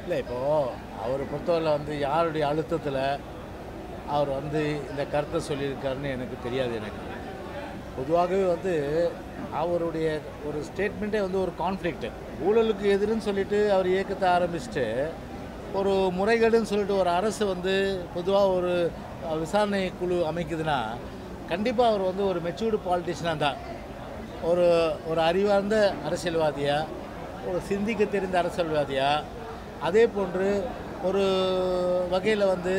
இல்லை இப்போது அவர் பொறுத்தவரை வந்து யாருடைய அழுத்தத்தில் அவர் வந்து இந்த கருத்தை சொல்லியிருக்காருன்னு எனக்கு தெரியாது எனக்கு பொதுவாகவே வந்து அவருடைய ஒரு ஸ்டேட்மெண்ட்டே வந்து ஒரு கான்ஃப்ளிக்ட் ஊழலுக்கு எதிர்ன்னு சொல்லிட்டு அவர் இயக்கத்தை ஆரம்பிச்சுட்டு ஒரு முறைகேடுன்னு சொல்லிட்டு ஒரு அரசு வந்து பொதுவாக ஒரு அஹ், விசாரணை குழு அமைக்குதுன்னா கண்டிப்பாக அவர் வந்து ஒரு மெச்சூர்டு பாலிட்டிஷியனாக தான் ஒரு ஒரு அறிவார்ந்த அரசியல்வாதியா ஒரு சிந்திக்க தெரிந்த அரசியல்வாதியா அதே போன்று ஒரு வகையில் வந்து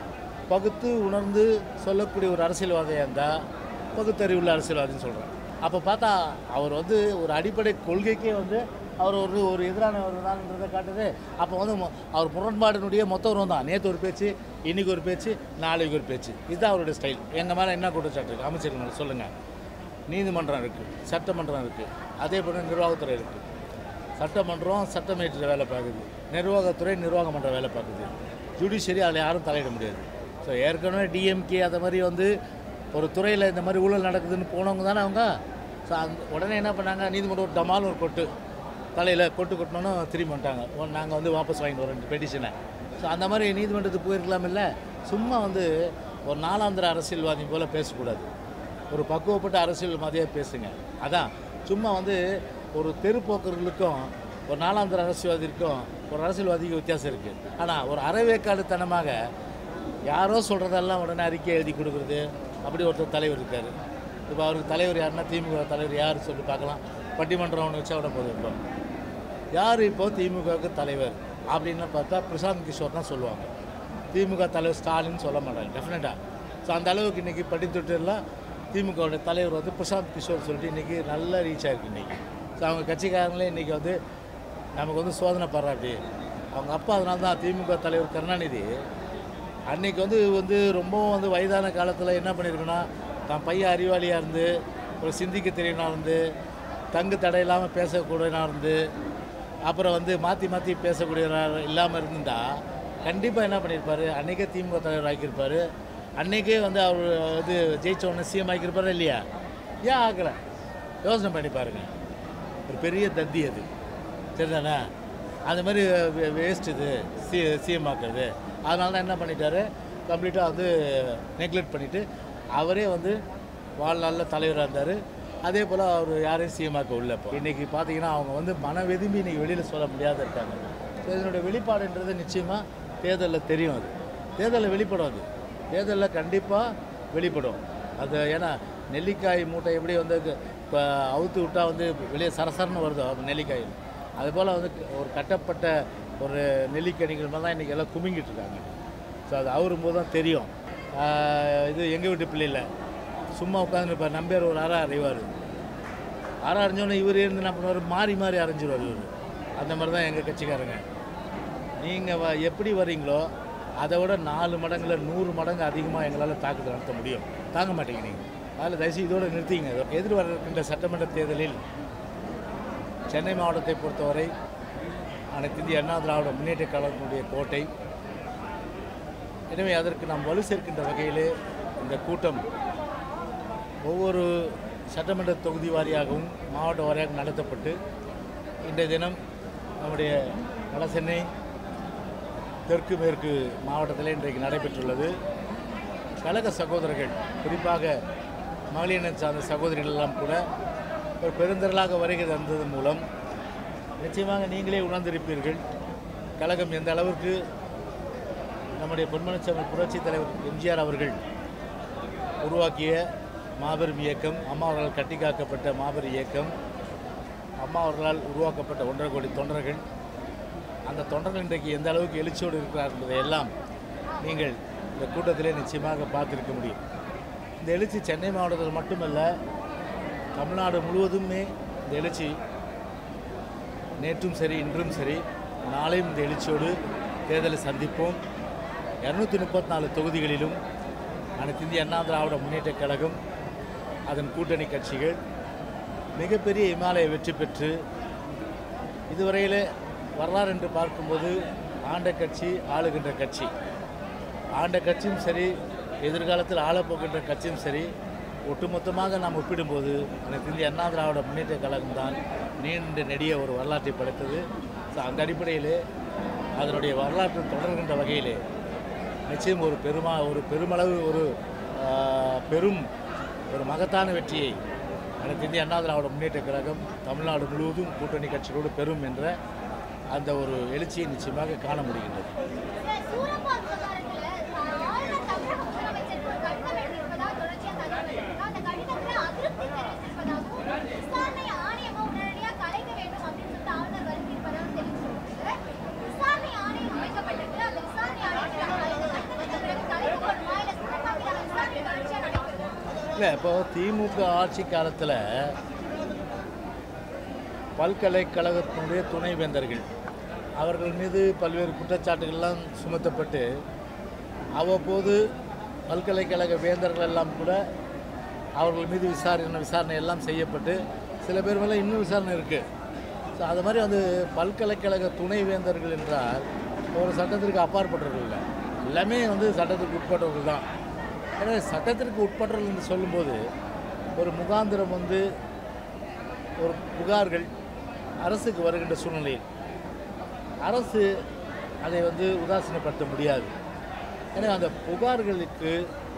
பகுத்து உணர்ந்து சொல்லக்கூடிய ஒரு அரசியல்வாதியாக இருந்தால் பகுத்தறிவுள்ள அரசியல்வாதின்னு சொல்கிறேன் அப்போ பார்த்தா அவர் வந்து ஒரு அடிப்படை கொள்கைக்கே வந்து அவர் ஒரு ஒரு எதிரானவர் தான்ன்றதை காட்டுது அப்போ வந்து மொ- அவர் முரண்பாடினுடைய மொத்த உருவம் தான் நேற்று ஒரு பேச்சு இன்னைக்கு ஒரு பேச்சு நாளைக்கு ஒரு பேச்சு இதுதான் அவருடைய ஸ்டைல் எங்கள் மேலே என்ன குற்றச்சாட்டு இருக்குது அமைச்சர்கள் மேலே சொல்லுங்கள் நீதிமன்றம் இருக்குது சட்டமன்றம் இருக்குது அதே போல் நிர்வாகத்துறை இருக்குது சட்டமன்றம் சட்டமேற்ற வேலை பார்க்குது நிர்வாகத்துறை நிர்வாகம் பண்ணுற வேலை பார்க்குது ஜுடிஷியரி அதில் யாரும் தலையிட முடியாது ஸோ ஏற்கனவே டிஎம்கே அந்த மாதிரி வந்து ஒரு துறையில் இந்த மாதிரி ஊழல் நடக்குதுன்னு போனவங்க தானே அவங்க ஸோ அந்த உடனே என்ன பண்ணாங்க நீதிமன்றம் ஒரு டமால் ஒரு கொட்டு தலையில் கொட்டு கொட்டினோன்னு திரும்பி வந்துட்டாங்க நாங்கள் வந்து வாபஸ் வாங்கிட்டு வரோம் பெட்டிஷனை ஸோ அந்த மாதிரி நீதிமன்றத்துக்கு போயிருக்கலாம் இல்லை சும்மா வந்து ஒரு நாலாந்திர அரசியல்வாதி போல் பேசக்கூடாது ஒரு பக்குவப்பட்ட அரசியல்வாதியாக பேசுங்க அதான் சும்மா வந்து ஒரு தெருப்போக்கர்களுக்கும் ஒரு நாலாந்திர அரசியல்வாதிக்கும் ஒரு அரசியல்வாதிக்கு வித்தியாசம் இருக்குது ஆனால் ஒரு அறவேக்காடுத்தனமாக யாரோ சொல்கிறதெல்லாம் உடனே அறிக்கை எழுதி கொடுக்குறது அப்படி ஒருத்தர் தலைவர் இருக்கார் இப்போ அவருக்கு தலைவர் யாருன்னா திமுக தலைவர் யார் சொல்லி பார்க்கலாம் பட்டிமன்றம் ஒன்று வச்சா விட போதும் இப்போ யார் இப்போ திமுகவுக்கு தலைவர் அப்படின்னு பார்த்தா பிரசாந்த் கிஷோர் தான் சொல்லுவாங்க திமுக தலைவர் ஸ்டாலின் சொல்ல மாட்டாங்க டெஃபினட்டாக ஸோ அந்த அளவுக்கு இன்றைக்கி படித்துட்டுலாம் திமுகவுடைய தலைவர் வந்து பிரசாந்த் கிஷோர் சொல்லிட்டு இன்றைக்கி நல்லா ரீச் ஆயிருக்கு இன்றைக்கி ஸோ அவங்க கட்சிக்காரங்களே இன்றைக்கி வந்து நமக்கு வந்து சோதனை பாராட்டி அவங்க அப்பா அதனால தான் திமுக தலைவர் கருணாநிதி அன்னைக்கு வந்து வந்து ரொம்பவும் வந்து வயதான காலத்தில் என்ன பண்ணியிருக்குன்னா தான் பையன் அறிவாளியாக இருந்து ஒரு சிந்திக்க தெரியனா இருந்து தங்கு தடை இல்லாமல் பேசக்கூடியனா இருந்து அப்புறம் வந்து மாற்றி மாற்றி பேசக்கூடியவராக இல்லாமல் இருந்திருந்தா கண்டிப்பாக என்ன பண்ணியிருப்பாரு அன்றைக்கே திமுக தலைவர் ஆக்கியிருப்பார் அன்றைக்கே வந்து அவர் இது ஜெயிச்ச உடனே சிஎம் ஆக்கியிருப்பாரா இல்லையா ஏன் ஆக்கலை யோசனை பண்ணி பாருங்க ஒரு பெரிய தத்தி அது சரிதானே அந்த மாதிரி வேஸ்ட் இது சி சிஎம் ஆக்குறது அதனால தான் என்ன பண்ணிட்டாரு கம்ப்ளீட்டாக வந்து நெக்லெக்ட் பண்ணிவிட்டு அவரே வந்து வாழ்நாளில் தலைவராக இருந்தார் அதே போல் அவர் யாரையும் சிஎம் ஆக்க உள்ள இப்போ இன்றைக்கி பார்த்தீங்கன்னா அவங்க வந்து மன வெதும்பி இன்றைக்கி வெளியில் சொல்ல முடியாத இருக்காங்க ஸோ இதனுடைய வெளிப்பாடுன்றது நிச்சயமாக தேர்தலில் தெரியும் அது தேர்தலில் வெளிப்படும் அது தேர்தலில் கண்டிப்பாக வெளிப்படும் அது ஏன்னா நெல்லிக்காய் மூட்டை எப்படி வந்து இப்போ அவுத்து விட்டால் வந்து வெளியே சரசரன்னு வருதோ நெல்லிக்காய் அதுபோல் வந்து ஒரு கட்டப்பட்ட ஒரு நெல்லிக்கனிகள் மாதிரி தான் இன்றைக்கி எல்லாம் குமிங்கிட்டு இருக்காங்க ஸோ அது அவரும் போது தான் தெரியும் ஆஹ் இது எங்கள் வீட்டு பிள்ளையில் சும்மா உட்காந்து இப்போ நம்பியார் ஒரு அரை அறைவார் அரை அரைஞ்சோன்னே இவர் இருந்து என்ன பண்ணுவார் மாறி மாறி அரைஞ்சிருவார் இவர் அந்த மாதிரி தான் எங்கள் கட்சிக்காரங்க நீங்கள் வ எப்படி வரீங்களோ அதை விட நாலு மடங்குல நூறு மடங்கு அதிகமாக எங்களால் தாக்குதல் நடத்த முடியும் தாங்க மாட்டீங்க நீங்கள் அதில் தயவுசெய்து இதோடு நிறுத்திங்க எதிர்வர இருக்கின்ற சட்டமன்ற தேர்தலில் சென்னை மாவட்டத்தை பொறுத்தவரை அனைத்து இந்திய அண்ணா திராவிட முன்னேற்ற கழகத்தினுடைய கோட்டை எனவே அதற்கு நாம் வலு சேர்க்கின்ற வகையிலே இந்த கூட்டம் ஒவ்வொரு சட்டமன்ற தொகுதி வாரியாகவும் மாவட்ட வாரியாகவும் நடத்தப்பட்டு இன்றைய தினம் நம்முடைய வடசென்னை தெற்கு மேற்கு மாவட்டத்தில் இன்றைக்கு நடைபெற்றுள்ளது கழக சகோதரர்கள் குறிப்பாக மகளிரினை சார்ந்த சகோதரிகள் எல்லாம் கூட ஒரு பெருந்திரளாக வருகை தந்ததன் மூலம் நிச்சயமாக நீங்களே உணர்ந்திருப்பீர்கள் கழகம் எந்த அளவிற்கு நம்முடைய பொன்மனச்சாமி புரட்சித் தலைவர் எம்ஜிஆர் அவர்கள் உருவாக்கிய மாபெரும் இயக்கம் அம்மா அவர்களால் கட்டி காக்கப்பட்ட மாபெரும் இயக்கம் அம்மா அவர்களால் உருவாக்கப்பட்ட ஒன்றரை கோடி தொண்டர்கள் அந்த தொண்டர்கள் இன்றைக்கு எந்த அளவுக்கு எழுச்சியோடு இருக்கிறார் என்பதை எல்லாம் நீங்கள் இந்த கூட்டத்திலே நிச்சயமாக பார்த்திருக்க முடியும் இந்த எழுச்சி சென்னை மாவட்டத்தில் மட்டுமல்ல தமிழ்நாடு முழுவதுமே இந்த எழுச்சி நேற்றும் சரி இன்றும் சரி நாளையும் இந்த எழுச்சியோடு தேர்தலை சந்திப்போம் இரநூத்தி முப்பத்தி நாலு தொகுதிகளிலும் அனைத்து இந்திய அண்ணா திராவிட முன்னேற்றக் கழகம் அதன் கூட்டணி கட்சிகள் மிகப்பெரிய இமாலய வெற்றி பெற்று இதுவரையில் வரலாறு என்று பார்க்கும்போது ஆண்ட கட்சி ஆளுகின்ற கட்சி ஆண்ட கட்சியும் சரி எதிர்காலத்தில் ஆளப்போகின்ற கட்சியும் சரி ஒட்டுமொத்தமாக நாம் ஒப்பிடும்போது அனைத்து இந்திய அண்ணா திராவிட முன்னேற்ற கழகம் தான் நீண்ட நெடிய ஒரு வரலாற்றை படைத்தது ஸோ அந்த அடிப்படையிலே அதனுடைய வரலாற்று தொடர்கின்ற வகையிலே நிச்சயம் ஒரு பெருமா ஒரு பெருமளவு ஒரு ஆஹ், பெரும் ஒரு மகத்தான வெற்றியை அனைத்து இந்திய அண்ணா திராவிட முன்னேற்ற கழகம் தமிழ்நாடு முழுவதும் கூட்டணி கட்சிகளோடு பெறும் என்ற அந்த ஒரு எழுச்சியை நிச்சயமாக காண முடிகின்றது சூரப்பால் விவகாரத்துல ஆளுநர் தமிழக முதலமைச்சருக்கு ஒரு கடிதம் எழுதியிருப்பதாக தொடர்ச்சியா தகவல் இருக்கு. அந்த கடிதத்துல அதிருப்தி தெரிவித்திருப்பதாகவும் விசாரணை ஆணையமா உடனடியாக கலைக்க வேண்டும் அப்படின்னு சொல்லிட்டு ஆளுநர் வருத்தியிருப்பதாகவும் தெரிவிச்சிருக்கு விசாரணை ஆணையம் அமைக்கப்பட்டிருக்கு அந்த விசாரணை ஆணையத்தில் அந்த கடிதத்துக்கு பிறகு கலைக்கப்படுமா இல்ல சூரப்பால் மீதான விசாரணை தொடர்ச்சியா நடைபெறுமா இல்லை இப்போ திமுக ஆட்சி காலத்தில் பல்கலைக்கழகத்தினுடைய துணைவேந்தர்கள் அவர்கள் மீது பல்வேறு குற்றச்சாட்டுகள்லாம் சுமத்தப்பட்டு அவ்வப்போது பல்கலைக்கழக வேந்தர்கள் எல்லாம் கூட அவர்கள் மீது விசாரணை விசாரணை எல்லாம் செய்யப்பட்டு சில பேர் மேலே இன்னும் விசாரணை இருக்குது ஸோ அது மாதிரி வந்து பல்கலைக்கழக துணைவேந்தர்கள் என்றால் ஒரு சட்டத்திற்கு அப்பாற்பட்டவர்கள் இல்லை எல்லாமே வந்து சட்டத்திற்கு உட்பட்டவர்கள் தான் எனவே சட்டத்திற்கு உட்பட்டவர்கள் என்று சொல்லும்போது ஒரு முகாந்திரம் வந்து ஒரு புகார்கள் அரசுக்கு வருகின்ற சூழ்நிலையில் அரசு அதை வந்து உதாசீனப்படுத்த முடியாது எனவே அந்த புகார்களுக்கு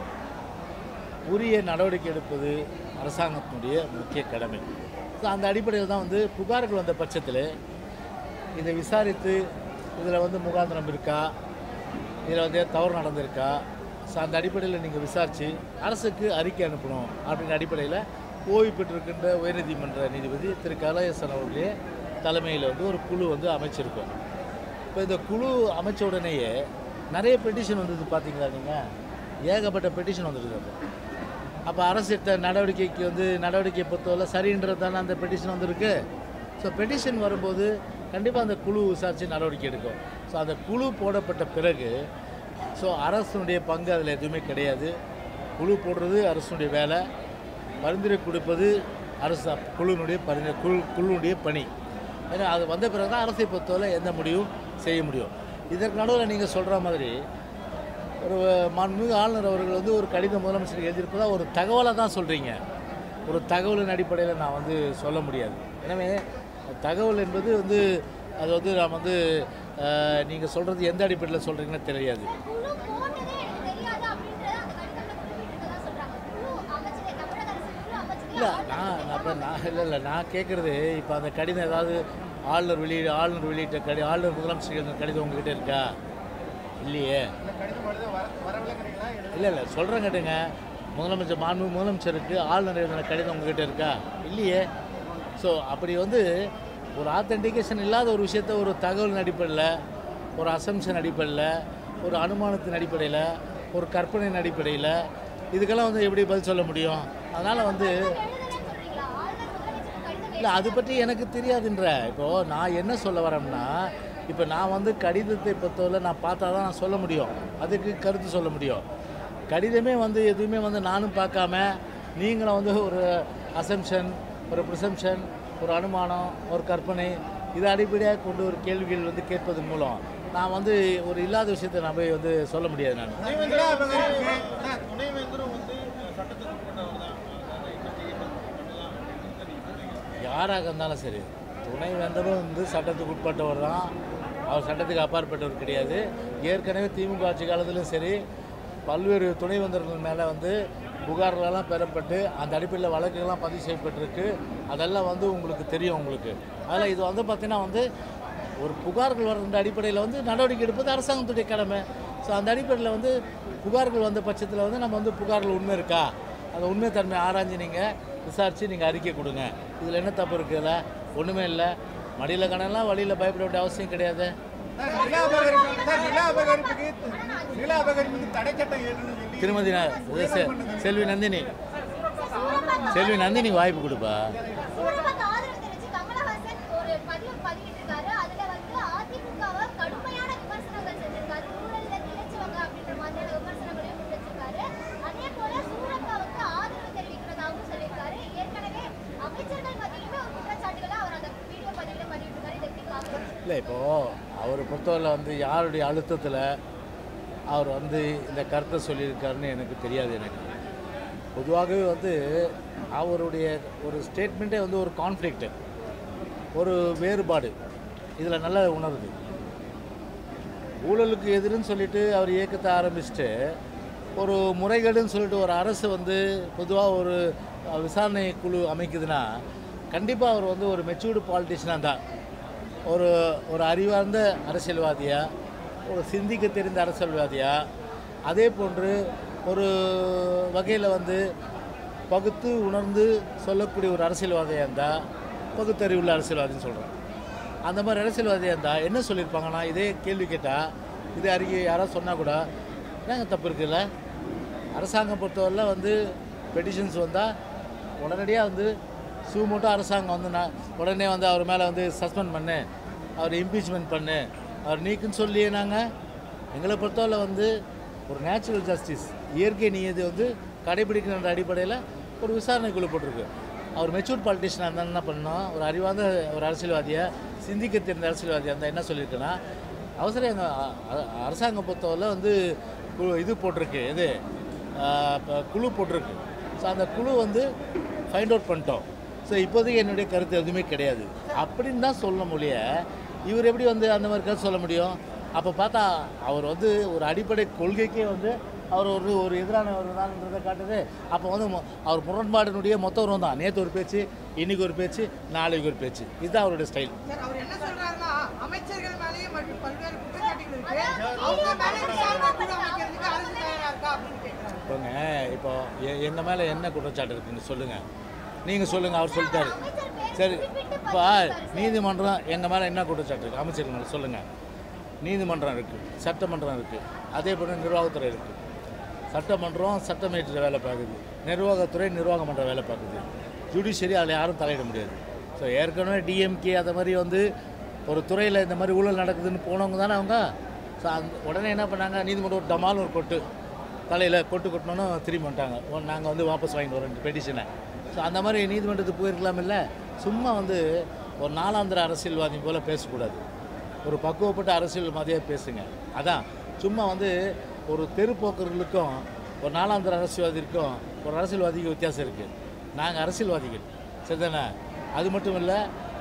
உரிய நடவடிக்கை எடுப்பது அரசாங்கத்தினுடைய முக்கிய கடமை ஸோ அந்த அடிப்படையில் தான் வந்து புகார்கள் வந்த பட்சத்தில் இதை விசாரித்து இதில் வந்து முகாந்திரம் இருக்கா இதில் வந்து தவறு நடந்திருக்கா ஸோ அந்த அடிப்படையில் நீங்கள் விசாரித்து அரசுக்கு அறிக்கை அனுப்பணும் அப்படின்ற அடிப்படையில் ஓய்வு பெற்றிருக்கின்ற உயர்நீதிமன்ற நீதிபதி திரு கலையசன் அவர்களே தலைமையில் வந்து ஒரு குழு வந்து அமைச்சிருக்கோம் இப்போ இந்த குழு அமைச்ச உடனேயே நிறைய பெட்டிஷன் வந்தது பார்த்தீங்களா நீங்கள் ஏகப்பட்ட பெட்டிஷன் வந்துருக்கு அப்போ அப்போ அரசு எடுத்த நடவடிக்கைக்கு வந்து நடவடிக்கை பொறுத்தவரை சரின்றது தானே அந்த பெட்டிஷன் வந்திருக்கு ஸோ பெட்டிஷன் வரும்போது கண்டிப்பாக அந்த குழு விசாரித்து நடவடிக்கை எடுக்கும் ஸோ அந்த குழு போடப்பட்ட பிறகு ஸோ அரசனுடைய பங்கு அதில் எதுவுமே கிடையாது குழு போடுறது அரசனுடைய வேலை பரிந்துரை கொடுப்பது அரசு குழுனுடைய பரிந்துரை குழு குழுனுடைய பணி ஏன்னா அது வந்த பிறகு தான் அரசை பொறுத்தவரை எந்த முடிவும் செய்ய முடியும் இதற்கு நடுவில் நீங்கள் சொல்கிற மாதிரி ஒரு மாண்புமிகு ஆளுநர் அவர்கள் வந்து ஒரு கடிதம் முதலமைச்சருக்கு எழுதியிருப்பதா ஒரு தகவலை தான் சொல்கிறீங்க ஒரு தகவலின் அடிப்படையில் நான் வந்து சொல்ல முடியாது எனவே தகவல் என்பது வந்து அது வந்து நான் வந்து நீங்கள் சொல்கிறது எந்த அடிப்படையில் சொல்கிறீங்கன்னு தெரியாது குழு போட்டதே எனக்கு தெரியாது அப்படின்றத அந்த கடிதத்துல குறிப்பிட்டிருக்கதா சொல்றாங்க குழு அமைச்சதே தமிழக அரசு குழு அமைச்சதே இல்லை நான் நான் இப்போ நான் இல்லை இல்லை நான் கேட்குறது இப்போ அந்த கடிதம் ஏதாவது ஆளுநர் வெளியிட ஆளுநர் வெளியிட்ட கடி ஆளுநர் முதலமைச்சர் எழுதின கடிதம் உங்ககிட்ட இருக்கா இல்லையே இல்லை இல்லை சொல்கிறேன் கேட்டுங்க முதலமைச்சர் மாண்பு முதலமைச்சருக்கு ஆளுநர் எழுதின கடிதம் உங்ககிட்ட இருக்கா இல்லையே ஸோ அப்படி வந்து ஒரு ஆத்தென்டிகேஷன் இல்லாத ஒரு விஷயத்த ஒரு தகவலின் அடிப்படையில் ஒரு அசம்ஷன் அடிப்படையில் ஒரு அனுமானத்தின் அடிப்படையில் ஒரு கற்பனையின் அடிப்படையில் இதுக்கெல்லாம் வந்து எப்படி பதில் சொல்ல முடியும் அதனால் வந்து எழுதலன்னு சொல்றீங்களா ஆளுநர் முதலமைச்சருக்கு கடிதம் இல்லை அது பற்றி எனக்கு தெரியாதுன்ற இப்போது நான் என்ன சொல்ல வரேன்னா இப்போ நான் வந்து கடிதத்தை பொறுத்தவரை நான் பார்த்தா தான் நான் சொல்ல முடியும் அதுக்கு கருத்து சொல்ல முடியும் கடிதமே வந்து எதுவுமே வந்து நானும் பார்க்காம நீங்களும் வந்து ஒரு அசம்ஷன் ஒரு ப்ரிசம்ஷன் ஒரு அனுமானம் ஒரு கற்பனை இதை அடிப்படையாக கொண்டு ஒரு கேள்விகள் வந்து கேட்பதன் மூலம் நான் வந்து ஒரு இல்லாத விஷயத்தை நான் போய் வந்து சொல்ல முடியாது நான் நில அபகரிப்பு சார், துணைவேந்தரும் வந்து சட்டத்துக்கு உட்பட்டவர் தான் யாராக இருந்தாலும் சரி துணைவேந்தரும் வந்து சட்டத்துக்கு உட்பட்டவர் தான் அவர் சட்டத்துக்கு அப்பாற்பட்டவர் கிடையாது ஏற்கனவே திமுக ஆட்சி காலத்திலும் சரி பல்வேறு துணைவேந்தர்கள் மேலே வந்து புகார்களெல்லாம் பெறப்பட்டு அந்த அடிப்படையில் வழக்குகள்லாம் பதிவு செய்யப்பட்டிருக்கு அதெல்லாம் வந்து உங்களுக்கு தெரியும் உங்களுக்கு அதில் இது வந்து பார்த்திங்கன்னா வந்து ஒரு புகார்கள் வர்ற அடிப்படையில் வந்து நடவடிக்கை எடுப்பது அரசாங்கத்துடைய கடமை ஸோ அந்த அடிப்படையில் வந்து புகார்கள் வந்த பட்சத்தில் வந்து நம்ம வந்து புகார்கள் உண்மை இருக்கா அந்த உண்மைத்தன்மை ஆராய்ஞ்சு நீங்கள் விசாரித்து நீங்கள் அறிக்கை கொடுங்க இதில் என்ன தப்பு இருக்குதுல்ல ஒன்றுமே இல்லை மடியில் கணலாம் வழியில் பயப்பட வேண்டிய அவசியம் கிடையாது சார், நில அபகரிப்பு சார், நில அபகரிப்புக்கு நில அபகரிப்புக்கு தடை சட்டம் ஏற்றுன்னு சொல்லி திருமதி ந- இது செ- செல்வி நந்தினி செல்வி நந்தினி வாய்ப்பு கொடுப்பா சூரப்பாக்கு ஆதரவு தெரிவிச்சு கமலஹாசன் ஒரு பதிவு பதிவிட்டிருக்காரு அதுல வந்து அதிமுகவை கடுமையான விமர்சனங்கள் செஞ்சிருக்காரு ஊழல்ல திளைச்சவங்க அப்படின்ற மாதிரியான விமர்சனங்களையும் முன்வச்சிருக்காரு அதே போல சூரப்பாவுக்கு ஆதரவு தெரிவிக்கிறதாகவும் சொல்லியிருக்காரு ஏற்கனவே அமைச்சர்கள் மத்தியிலுமே ஒரு குற்றச்சாட்டுகளை அவர் அந்த வீடியோ பதிவுல பதிவிட்டிருக்காரு இதை எப்படி பார்க்கலாம் இல்லை இப்போது அவரை பொறுத்தவரையில் வந்து யாருடைய அழுத்தத்தில் அவர் வந்து இந்த கருத்தை சொல்லியிருக்காருன்னு எனக்கு தெரியாது எனக்கு பொதுவாகவே வந்து அவருடைய ஒரு ஸ்டேட்மெண்ட்டே வந்து ஒரு கான்ஃப்ளிக்ட்டு ஒரு வேறுபாடு இதில் நல்லா உணருது ஊழலுக்கு எதிர்ன்னு சொல்லிட்டு அவர் இயக்கத்தை ஆரம்பிச்சுட்டு ஒரு முறைகேடுன்னு சொல்லிட்டு ஒரு அரசு வந்து பொதுவாக ஒரு அஹ், விசாரணை குழு அமைக்குதுன்னா கண்டிப்பாக அவர் வந்து ஒரு மெச்சூர்டு பாலிட்டிஷியனாக தான் ஒரு ஒரு அறிவார்ந்த அரசியல்வாதியா ஒரு சிந்திக்க தெரிந்த அரசியல்வாதியா அதே போன்று ஒரு வகையில் வந்து பகுத்து உணர்ந்து சொல்லக்கூடிய ஒரு அரசியல்வாதியாக இருந்தால் பகுத்தறிவுள்ள அரசியல்வாதின்னு சொல்கிறேன் அந்த மாதிரி அரசியல்வாதியாக இருந்தால் என்ன சொல்லியிருப்பாங்கன்னா இதே கேள்வி கேட்டால் இதே அறிக்கை யாராவது சொன்னால் கூட என்னங்க தப்பு இருக்குல்ல அரசாங்கம் பொறுத்தவரையில் வந்து பெட்டிஷன்ஸ் வந்தால் உடனடியாக வந்து சூமூட்டோ அரசாங்கம் வந்து நான் உடனே வந்து அவர் மேலே வந்து சஸ்பெண்ட் பண்ணு அவர் இம்பீச்மெண்ட் பண்ணு அவர் நீக்குன்னு சொல்லியே நாங்கள் எங்களை பொறுத்தவரை வந்து ஒரு நேச்சுரல் ஜஸ்டிஸ் இயற்கை நீதி வந்து கடைபிடிக்கின்ற அடிப்படையில் ஒரு விசாரணை குழு போட்டிருக்கு அவர் மெச்சூர் பாலிட்டிஷியனாக இருந்தால் என்ன பண்ணணும் ஒரு அறிவார்ந்த ஒரு அரசியல்வாதியை சிந்திக்க தெரிந்த அரசியல்வாதியாக இருந்தால் என்ன சொல்லியிருக்குன்னா அவசரம் எங்கள் அரசாங்கம் பொறுத்தவரை வந்து கு- இது போட்டிருக்கு இது ஆஹ், ப- குழு போட்டிருக்கு ஸோ அந்த குழு வந்து ஃபைண்ட் அவுட் பண்ணிட்டோம் ஸோ இப்போதைக்கு என்னுடைய கருத்து எதுவுமே கிடையாது அப்படின்னு தான் சொல்ல முடிய இவர் எப்படி வந்து அந்த மாதிரி கருத்து சொல்ல முடியும் அப்போ பார்த்தா அவர் வந்து ஒரு அடிப்படை கொள்கைக்கே வந்து அவர் ஒரு ஒரு எதிரானவர் தான்ன்றதை காட்டுது அப்போ வந்து மொ- அவர் முரண்பாடினுடைய மொத்த உருவம் தான் நேற்று ஒரு பேச்சு இன்னைக்கு ஒரு பேச்சு நாளைக்கு ஒரு பேச்சு இதுதான் அவருடைய ஸ்டைல் சார் அவர் என்ன சொல்றாருன்னா அமைச்சர்கள் மேலேயே மற்றும் பல்வேறு குற்றச்சாட்டுகள் இருக்கு அவங்க மேலே விசாரணை குழு அமைக்கிறதுக்கு அரசு தயாரா இருக்கா அப்படின்னு கேட்கிறாங்க இப்போங்க இப்போ எ- எங்கள் மேலே என்ன குற்றச்சாட்டு இருக்குன்னு சொல்லுங்கள் நீங்கள் சொல்லுங்கள் அவர் சொல்லிட்டாரு சரி இப்போ நீதிமன்றம் எங்கள் மேலே என்ன குற்றச்சாட்டு இருக்குது அமைச்சர்கள் மேலே சொல்லுங்கள் நீதிமன்றம் இருக்குது சட்டமன்றம் இருக்குது அதே போல் நிர்வாகத்துறை இருக்குது சட்டமன்றம் சட்டமேற்ற வேலை பார்க்குது நிர்வாகத்துறை நிர்வாகம் பண்ணுற வேலை பார்க்குது ஜுடிஷியரி அதில் யாரும் தலையிட முடியாது ஸோ ஏற்கனவே டிஎம்கே அந்த மாதிரி வந்து ஒரு துறையில் இந்த மாதிரி ஊழல் நடக்குதுன்னு போனவங்க தானே அவங்க ஸோ அந்த உடனே என்ன பண்ணாங்க நீதிமன்றம் ஒரு டமால் ஒரு கொட்டு தலையில் கொட்டு கொட்டினோன்னு திரும்பி வந்துட்டாங்க நாங்கள் வந்து வாபஸ் வாங்கிட்டு வரோம் பெட்டிஷனை ஸோ அந்த மாதிரி நீதிமன்றத்துக்கு போயிருக்கலாம் இல்லை சும்மா வந்து ஒரு நாலாந்திர அரசியல்வாதி போல் பேசக்கூடாது ஒரு பக்குவப்பட்ட அரசியல் மாதிரியே பேசுங்க அதான் சும்மா வந்து ஒரு தெருப்போக்கர்களுக்கும் ஒரு நாலாந்திர அரசியல்வாதிக்கும் ஒரு அரசியல்வாதிக்கு வித்தியாசம் இருக்குது நாங்கள் அரசியல்வாதிகள் சரிதானே அது மட்டும் இல்லை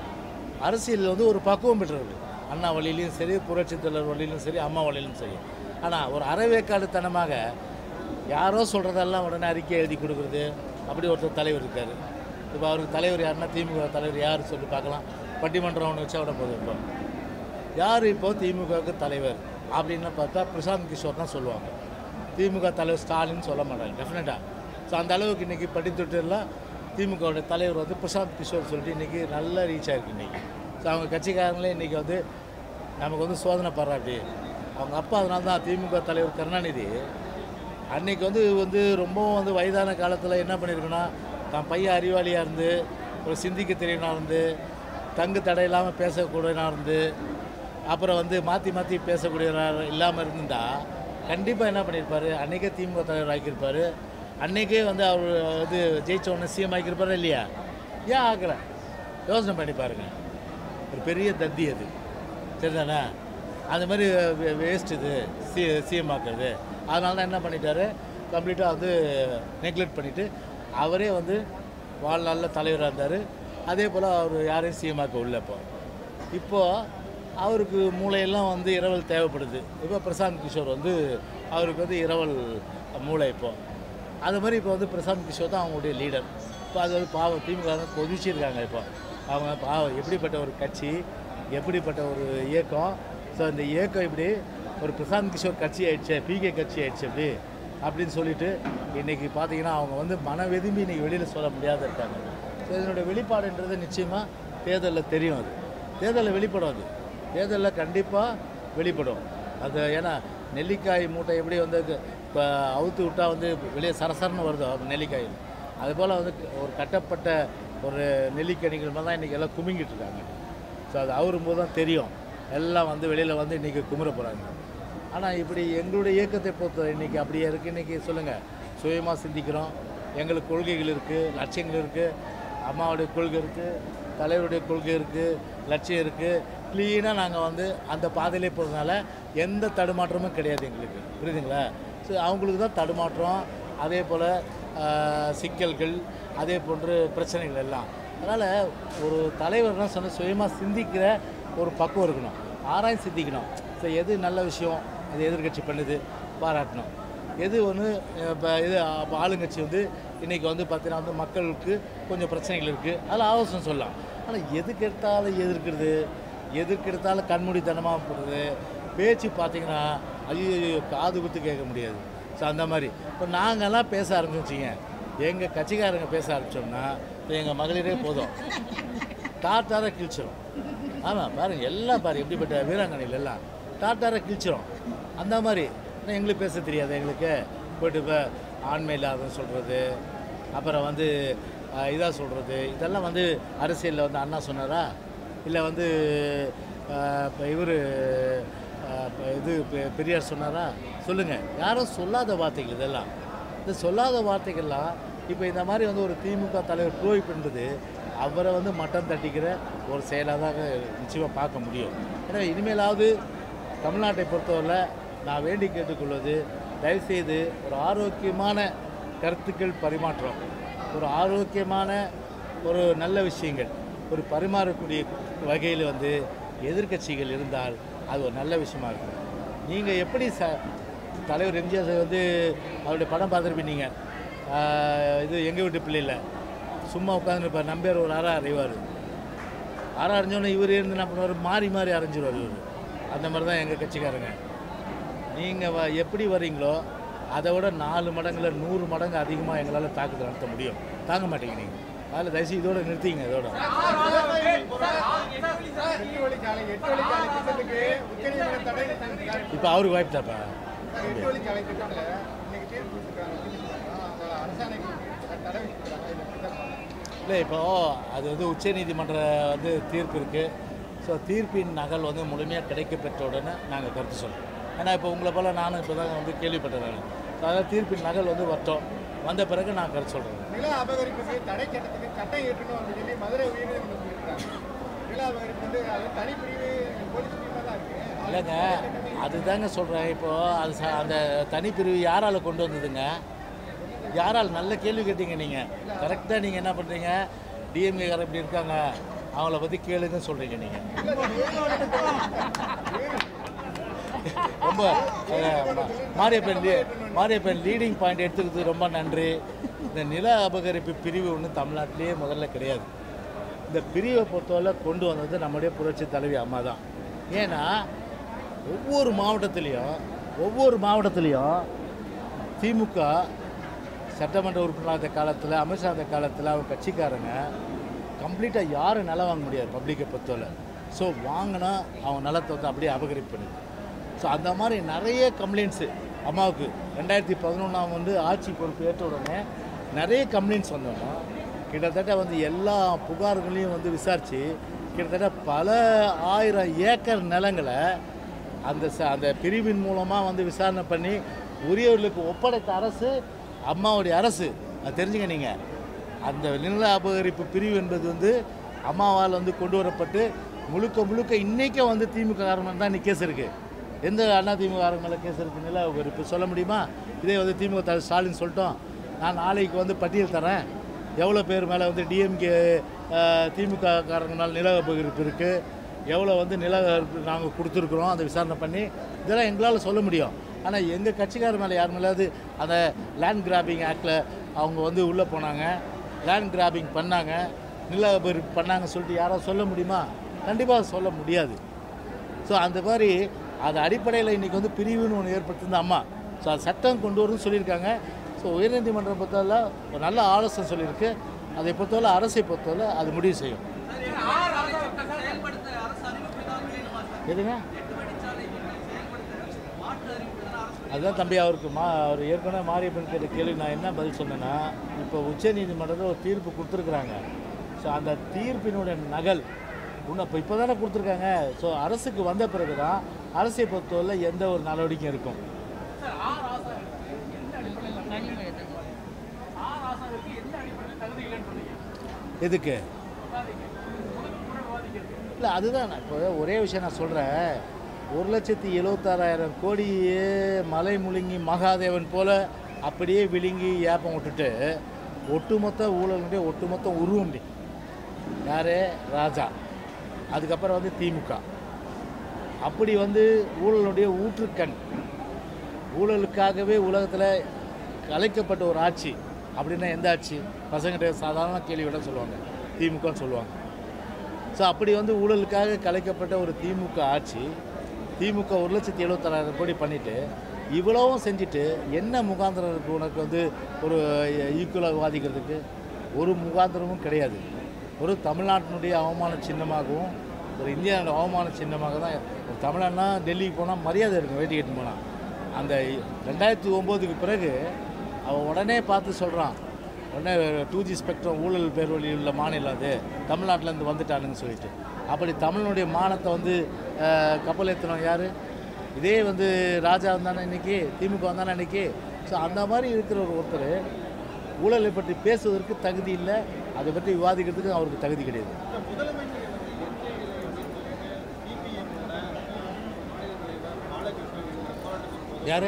அரசியல் வந்து ஒரு பக்குவம் பெற்றவர்கள் அண்ணா வழியிலையும் சரி புரட்சித் தலைவர் வழியிலும் சரி அம்மா வழியிலும் சரி ஆனால் ஒரு அறவேக்காடுத்தனமாக யாரோ சொல்கிறதெல்லாம் உடனே அறிக்கை எழுதி கொடுக்குறது அப்படி ஒருத்தர் தலைவர் இருக்கார் இப்போ அவருக்கு தலைவர் யாருன்னா திமுக தலைவர் யார் சொல்லி பார்க்கலாம் பட்டிமன்றம் ஒன்று வச்சா விட போதும் இப்போ யார் இப்போ திமுகவுக்கு தலைவர் அப்படின்னு பார்த்தா பிரசாந்த் கிஷோர் தான் சொல்லுவாங்க திமுக தலைவர் ஸ்டாலின் சொல்ல மாட்டாங்க டெஃபினட்டாக ஸோ அந்த அளவுக்கு இன்றைக்கி படித்துட்டுலாம் திமுகவோட தலைவர் வந்து பிரசாந்த் கிஷோர் சொல்லிட்டு இன்றைக்கி நல்ல ரீச் ஆயிருக்கு இன்றைக்கி ஸோ அவங்க கட்சிக்காரங்களே இன்றைக்கி வந்து நமக்கு வந்து சோதனை பாராட்டி அவங்க அப்பா அதனால தான் திமுக தலைவர் கருணாநிதி அன்னைக்கு வந்து வந்து ரொம்பவும் வந்து வயதான காலத்தில் என்ன பண்ணியிருக்குன்னா தான் பையன் அறிவாளியாக இருந்து ஒரு சிந்திக்க தெரியனா இருந்து தங்கு தடை இல்லாமல் பேசக்கூடியனா இருந்து அப்புறம் வந்து மாற்றி மாற்றி பேசக்கூடியவராக இல்லாமல் இருந்திருந்தா கண்டிப்பாக என்ன பண்ணியிருப்பார் அன்றைக்கே திமுக தலைவர் ஆக்கியிருப்பார் அன்றைக்கே வந்து அவர் வந்து ஜெயிச்ச உடனே சிஎம் ஆக்கியிருப்பாரா இல்லையா ஏன் ஆக்கல யோசனை பண்ணி பாருங்க ஒரு பெரிய தத்தி அது சரிதானே அந்த மாதிரி வேஸ்ட் இது சி சிஎம் ஆக்குறது அதனால தான் என்ன பண்ணிட்டாரு கம்ப்ளீட்டாக வந்து நெக்லெக்ட் பண்ணிவிட்டு அவரே வந்து வாழ்நாளில் தலைவராக இருந்தார் அதே போல் அவர் யாரையும் சிஎம் ஆக்க உள்ள இப்போ இப்போது அவருக்கு மூளையெல்லாம் வந்து இரவல் தேவைப்படுது இப்போ பிரசாந்த் கிஷோர் வந்து அவருக்கு வந்து இரவல் மூளை இப்போ அது மாதிரி இப்போ வந்து பிரசாந்த் கிஷோர் தான் அவங்களுடைய லீடர் இப்போ அது வந்து பாவம் திமுக தான் கொதிச்சிருக்காங்க இப்போ அவங்க பாவம் எப்படிப்பட்ட ஒரு கட்சி எப்படிப்பட்ட ஒரு இயக்கம் ஸோ இந்த இயக்கம் இப்படி ஒரு பிரசாந்த் கிஷோர் கட்சி ஆயிடுச்சு பிகே கட்சி ஆயிடுச்சு அப்படி அப்படின்னு சொல்லிட்டு இன்றைக்கி பார்த்தீங்கன்னா அவங்க வந்து மன வெதும்பி இன்றைக்கி வெளியில் சொல்ல முடியாத இருக்காங்க ஸோ இதனுடைய வெளிப்பாடுன்றது நிச்சயமாக தேர்தலில் தெரியும் அது தேர்தலில் வெளிப்படும் அது தேர்தலில் கண்டிப்பாக வெளிப்படும் அது ஏன்னா நெல்லிக்காய் மூட்டை எப்படி வந்து இப்போ அவுத்து விட்டால் வந்து வெளியே சரசரன்னு வருதோ நெல்லிக்காய் அதுபோல் வந்து ஒரு கட்டப்பட்ட ஒரு நெல்லிக்கனிகள் மாதிரி தான் இன்றைக்கி எல்லாம் குமிங்கிட்டு இருக்காங்க ஸோ அது அவரும் போது தான் தெரியும் எல்லாம் வந்து வெளியில் வந்து இன்றைக்கி குமுற போகிறாங்க ஆனால் இப்படி எங்களுடைய இயக்கத்தை பொறுத்த இன்றைக்கி அப்படியே இருக்குது இன்றைக்கி சொல்லுங்கள் சுயமாக சிந்திக்கிறோம் எங்களுக்கு கொள்கைகள் இருக்குது லட்சியங்கள் இருக்குது அம்மாவுடைய கொள்கை இருக்குது தலைவருடைய கொள்கை இருக்குது லட்சியம் இருக்குது க்ளீனாக நாங்கள் வந்து அந்த பாதையிலே போகிறதுனால எந்த தடுமாற்றமும் கிடையாது எங்களுக்கு புரியுதுங்களா ஸோ அவங்களுக்கு தான் தடுமாற்றம் அதே போல் சிக்கல்கள் அதே போன்று பிரச்சனைகள் எல்லாம் அதனால் ஒரு தலைவர்னா சொன்ன சுயமாக சிந்திக்கிற ஒரு பக்குவம் இருக்கணும் ஆராய்ந்து சிந்திக்கணும் ஸோ எது நல்ல விஷயம் அது எதிர்க்கட்சி பண்ணுது பாராட்டணும் எது ஒன்று இப்போ இது அப்ப ஆளுங்கட்சி வந்து இன்றைக்கி வந்து பார்த்தீங்கன்னா வந்து மக்களுக்கு கொஞ்சம் பிரச்சனைகள் இருக்குது அதில் ஆலோசனை சொல்லலாம் ஆனால் எதுக்கு எடுத்தாலும் எதிர்க்கிறது எதுக்கு எடுத்தாலும் கண்மூடித்தனமாக போடுறது பேச்சு பார்த்தீங்கன்னா ஐயோ காது குத்து கேட்க முடியாது ஸோ அந்த மாதிரி இப்போ நாங்கள்லாம் பேச ஆரம்பிச்சோச்சிங்க எங்கள் கட்சிக்காரங்க பேச ஆரம்பித்தோம்னா இப்போ எங்கள் மகளிரே போதும் டாட்டார கிழிச்சிரும் ஆமாம் பாருங்க எல்லாம் பாரு எப்படிப்பட்ட வீராங்கனைகள் எல்லாம் டாட்டார கிழிச்சிரும் அந்த மாதிரி ஆனா எங்களுக்கு பேச தெரியாது எங்களுக்கு போயிட்டு இப்போ ஆண்மை இல்லாதன்னு சொல்கிறது அப்புறம் வந்து இதாக சொல்கிறது இதெல்லாம் வந்து அரசியலில் வந்து அண்ணா சொன்னாரா இல்லை வந்து இப்போ இவர் இது பெ- பெரியார் சொன்னாரா சொல்லுங்கள் யாரும் சொல்லாத வார்த்தைகள் இதெல்லாம் இந்த சொல்லாத வார்த்தைகள்லாம் இப்போ இந்த மாதிரி வந்து ஒரு திமுக தலைவர் ட்ரோய் பண்ணுறது அவரை வந்து மட்டம் தட்டிக்கிற ஒரு செயலாக தான் நிச்சயமாக பார்க்க முடியும் எனவே இனிமேலாவது தமிழ்நாட்டை பொறுத்தவரை நான் வேண்டி கேட்டுக்கொள்வது தயவுசெய்து ஒரு ஆரோக்கியமான கருத்துக்கள் பரிமாற்றம் ஒரு ஆரோக்கியமான ஒரு நல்ல விஷயங்கள் ஒரு பரிமாறக்கூடிய வகையில் வந்து எதிர்க்கட்சிகள் இருந்தால் அது ஒரு நல்ல விஷயமா இருக்கும் நீங்கள் எப்படி ச தலைவர் எம்ஜிஆர் சார் வந்து அவருடைய படம் பார்த்துருப்பீங்க இது எங்கள் வீட்டு பிள்ளையில் சும்மா உட்காந்துருப்பார் நம்பியார் ஒரு அரை அறைவார் அரை அரைஞ்சோன்னே இவர் இருந்து என்ன பண்ணுவார் மாறி மாறி அரைஞ்சிருவார் இவர் அந்த மாதிரி தான் எங்கள் கட்சிக்காரங்க நீங்கள் வ எப்படி வர்றீங்களோ அதை விட நாலு மடங்குல நூறு மடங்கு அதிகமாக எங்களால் தாக்குதல் நடத்த முடியும் தாங்க மாட்டீங்க நீங்கள் அதில் தயவுசெய்து இதோட நிறுத்திங்க இதோட எட்டு வழிச்சாலை எட்டு வழிச்சாலை திட்டத்துக்கு உச்சநீதிமன்ற தடை விதிச்சிருக்காரு. இப்போ அவருக்கு வாய்ப்புட்டாப்பா எட்டு வழிச்சாலை திட்டத்துல இன்னைக்கு தீர்ப்பு கொடுத்திருக்காங்க. அவங்க அரசாணைக்கு தடை விதிச்சிருக்காங்க. இதை எப்படி தான் பார்க்கணும்? இல்லை இப்போ அது வந்து உச்சநீதிமன்ற வந்து தீர்ப்பு இருக்குது ஸோ தீர்ப்பின் நகல் வந்து முழுமையாக கிடைக்க பெற்ற உடனே நாங்கள் கருத்து சொல்கிறோம் ஏன்னா இப்போ உங்களை போல் நானும் இப்போ தான் வந்து கேள்விப்பட்டேன் நான் அதாவது தீர்ப்பின் நகல் வந்து வரட்டும் வந்த பிறகு நான் கருத்து சொல்கிறேன் நில அபகரிப்புக்கு தடை சட்டத்துக்கு சட்டம் ஏற்றணும் அப்படின்னு சொல்லி மதுரை உயர்நீதிமன்றம் சொல்லியிருக்காங்க நில அபகரிப்பு வந்து அது தனிப்பிரிவு போலீஸ் பிரிவாக தான் இருக்கு இல்லைங்க அதுதாங்க சொல்கிறேன் இப்போது அது ச- அந்த தனிப்பிரிவு யாரால் கொண்டு வந்ததுங்க யாரால் நல்ல கேள்வி கேட்டீங்க நீங்கள் கரெக்டாக நீங்கள் என்ன பண்ணுறீங்க டிஎம்கேக்காரர் இப்படி இருக்காங்க அவங்கள பற்றி கேளுங்கன்னு சொல்கிறீங்க நீங்கள் ரொம்ப அஹ், மா- மாரியப்பன் லீ- மாரியப்பன் லீடிங் பாயிண்ட் எடுத்துக்கிறது ரொம்ப நன்றி இந்த நில அபகரிப்பு பிரிவு ஒன்றும் தமிழ்நாட்டிலேயே முதல்ல கிடையாது இந்த பிரிவை பொறுத்தவரை கொண்டு வந்தது நம்முடைய புரட்சி தலைவி அம்மா தான் ஏன்னா ஒவ்வொரு மாவட்டத்துலேயும் ஒவ்வொரு மாவட்டத்துலேயும் திமுக சட்டமன்ற உறுப்பினர் அந்த காலத்தில் அமித்ஷா அந்த காலத்தில் அவங்க கட்சிக்காரங்க கம்ப்ளீட்டாக யாரும் நிலம் வாங்க முடியாது பப்ளிக்கை பொறுத்தவரை ஸோ வாங்கினா அவங்க நிலத்தை வந்து அப்படியே அபகரிப்பு பண்ணுது ஸோ அந்த மாதிரி நிறைய கம்ப்ளைண்ட்ஸு அம்மாவுக்கு ரெண்டாயிரத்தி பதினொன்றாம் வந்து ஆட்சி பொறுப்பு ஏற்ற உடனே நிறைய கம்ப்ளைண்ட்ஸ் வந்தோன்னா கிட்டத்தட்ட வந்து எல்லா புகார்களையும் வந்து விசாரித்து கிட்டத்தட்ட பல ஆயிரம் ஏக்கர் நிலங்களை அந்த ச அந்த பிரிவின் மூலமாக வந்து விசாரணை பண்ணி உரியவர்களுக்கு ஒப்படைத்த அரசு அம்மாவுடைய அரசு அது தெரிஞ்சுங்க நீங்கள் அந்த நில அபகரிப்பு பிரிவு என்பது வந்து அம்மாவால் வந்து கொண்டு வரப்பட்டு முழுக்க முழுக்க இன்றைக்கும் வந்து திமுக காரணம் தான் இன்னைக்கு கேஸ் இருக்குது எந்த அண்ணா திமுக காரங்க மேலே கேஸ் இருக்குது நில அபகரிப்பு சொல்ல முடியுமா இதே வந்து திமுக தலைவர் ஸ்டாலின் சொல்லிட்டோம் நான் நாளைக்கு வந்து பட்டியல் தரேன் எவ்வளோ பேர் மேலே வந்து டிஎம்கே திமுக காரங்க மேலே நில அபகரிப்பு இருக்குது எவ்வளோ வந்து நில நாங்கள் கொடுத்துருக்குறோம் அதை விசாரணை பண்ணி இதெல்லாம் எங்களால் சொல்ல முடியும் ஆனால் எங்கள் கட்சிக்காரர் மேலே யார் மேலேயாவது அந்த லேண்ட் கிராபிங் ஆக்டில் அவங்க வந்து உள்ளே போனாங்க லேண்ட் கிராபிங் பண்ணாங்க நில அபகரிப்பு பண்ணாங்க சொல்லிட்டு யாராவது சொல்ல முடியுமா கண்டிப்பாக சொல்ல முடியாது ஸோ அந்த மாதிரி அது அடிப்படையில் இன்றைக்கி வந்து பிரிவுன்னு ஒன்று ஏற்படுத்தியிருந்த அம்மா ஸோ அது சட்டம் கொண்டு வரும்னு சொல்லியிருக்காங்க ஸோ உயர்நீதிமன்றம் பொறுத்தவரை ஒரு நல்ல ஆலோசனை சொல்லியிருக்கு அதை பொறுத்தவரை அரசை பொறுத்தவரை அது முடிவு செய்யும் எதுங்க அதுதான் தம்பி அவருக்கு மா அவர் ஏற்கனவே மாரியப்பன் கேட்ட கேள்வி நான் என்ன பதில் சொன்னேன்னா இப்போ உச்சநீதிமன்றத்தில் ஒரு தீர்ப்பு கொடுத்துருக்குறாங்க ஸோ அந்த தீர்ப்பினுடைய நகல் இன்னும் இப்போ இப்போ தானே கொடுத்துருக்காங்க ஸோ அரசுக்கு வந்த பிறகு தான் அரசை பொறுத்தவரை எந்த ஒரு நடவடிக்கையும் இருக்கும் எதுக்கு இல்லை அதுதான் நான் இப்போ ஒரே விஷயம் நான் சொல்கிறேன் ஒரு லட்சத்தி எழுபத்தாறாயிரம் கோடியே மலை முழுங்கி மகாதேவன் போல் அப்படியே விழுங்கி ஏப்பம் விட்டுட்டு ஒட்டுமொத்த ஊழலுடைய ஒட்டுமொத்த உருவம் யார் ராஜா அதுக்கப்புறம் வந்து திமுக அப்படி வந்து ஊழலுடைய ஊற்றுக்கண் ஊழலுக்காகவே உலகத்தில் கலைக்கப்பட்ட ஒரு ஆட்சி அப்படின்னா எந்த ஆட்சி பசங்கிட்ட சாதாரண கேள்வியோட சொல்லுவாங்க திமுகன்னு சொல்லுவாங்க ஸோ அப்படி வந்து ஊழலுக்காக கலைக்கப்பட்ட ஒரு திமுக ஆட்சி திமுக ஒரு லட்சத்தி எழுபத்தாறாயிரம் கோடி பண்ணிவிட்டு இவ்வளவும் செஞ்சுட்டு என்ன முகாந்திரம் இருக்குது உனக்கு வந்து ஒரு ஈக்குவலாக வாதிக்கிறதுக்கு ஒரு முகாந்திரமும் கிடையாது ஒரு தமிழ்நாட்டினுடைய அவமான சின்னமாகவும் ஒரு இந்தியாவோட அவமான சின்னமாக தான் ஒரு தமிழன்னா டெல்லிக்கு போனால் மரியாதை இருக்கும் வேட்டி கட்டு போனால் அந்த ரெண்டாயிரத்தி ஒம்போதுக்கு பிறகு அவன் உடனே பார்த்து சொல்கிறான் உடனே டூ ஜி ஸ்பெக்ட்ரம் ஊழல் பேர் வழி உள்ள மாநிலம் அது தமிழ்நாட்டிலேருந்து வந்துட்டானுன்னு சொல்லிட்டு அப்படி தமிழனுடைய மானத்தை வந்து அஹ், கப்பல் ஏற்றினோம் யார் இதே வந்து ராஜா வந்தானே இன்னைக்கு திமுக வந்தானே இன்னைக்கு ஸோ அந்த மாதிரி இருக்கிற ஒரு ஒருத்தர் ஊழலை பற்றி பேசுவதற்கு தகுதி இல்லை அதை பற்றி விவாதிக்கிறதுக்கு அவருக்கு தகுதி கிடையாது யார்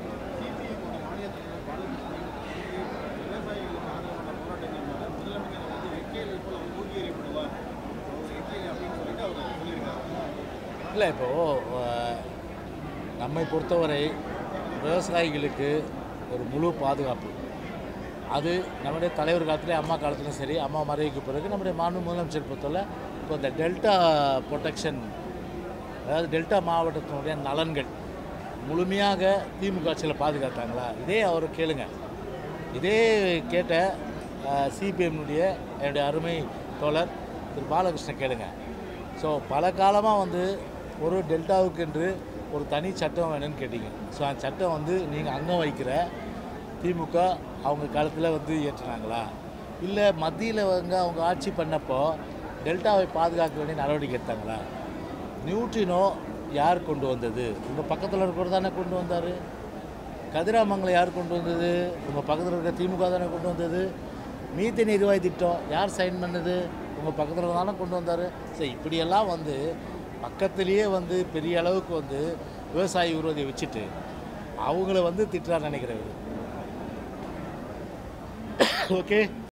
இல்லை இப்போது நம்மை பொறுத்தவரை விவசாயிகளுக்கு ஒரு முழு பாதுகாப்பு அது நம்முடைய தலைவர் காலத்துலேயும் அம்மா காலத்துலையும் சரி அம்மா மறைவுக்கு பிறகு நம்முடைய மாண்பு முதலமைச்சர் பொறுத்தவரை இப்போ இந்த டெல்டா ப்ரொடெக்ஷன் அதாவது டெல்டா மாவட்டத்தினுடைய நலன்கள் முழுமையாக திமுக ஆட்சியில் பாதுகாத்தாங்களா இதே அவரை கேளுங்க இதே கேட்ட சிபிஎம்னுடைய என்னுடைய அருமை தோழர் திரு பாலகிருஷ்ணன் கேளுங்க ஸோ பல காலமாக வந்து ஒரு டெல்டாவுக்கு என்று ஒரு தனி சட்டம் வேணும்னு கேட்டீங்க ஸோ அந்த சட்டம் வந்து நீங்கள் அங்கம் வைக்கிற திமுக அவங்க காலத்தில் வந்து ஏற்றினாங்களா இல்லை மத்தியில் வந்து அவங்க ஆட்சி பண்ணப்போ டெல்டாவை பாதுகாக்க வேண்டிய நடவடிக்கை எடுத்தாங்களா நியூட்ரினோ யார் கொண்டு வந்தது உங்கள் பக்கத்தில் இருக்கிறவர் தானே கொண்டு வந்தார் கதிராமங்கலம் யார் கொண்டு வந்தது உங்கள் பக்கத்தில் இருக்கிற திமுக தானே கொண்டு வந்தது மீத்தேன் எரிவாயு திட்டம் யார் சைன் பண்ணது உங்கள் பக்கத்தில் தானே கொண்டு வந்தார் சரி இப்படியெல்லாம் வந்து பக்கத்துலேயே வந்து பெரிய அளவுக்கு வந்து விவசாய விரோதியை வச்சுட்டு அவங்கள வந்து திட்டுறான்னு நினைக்கிறேன் ஓகே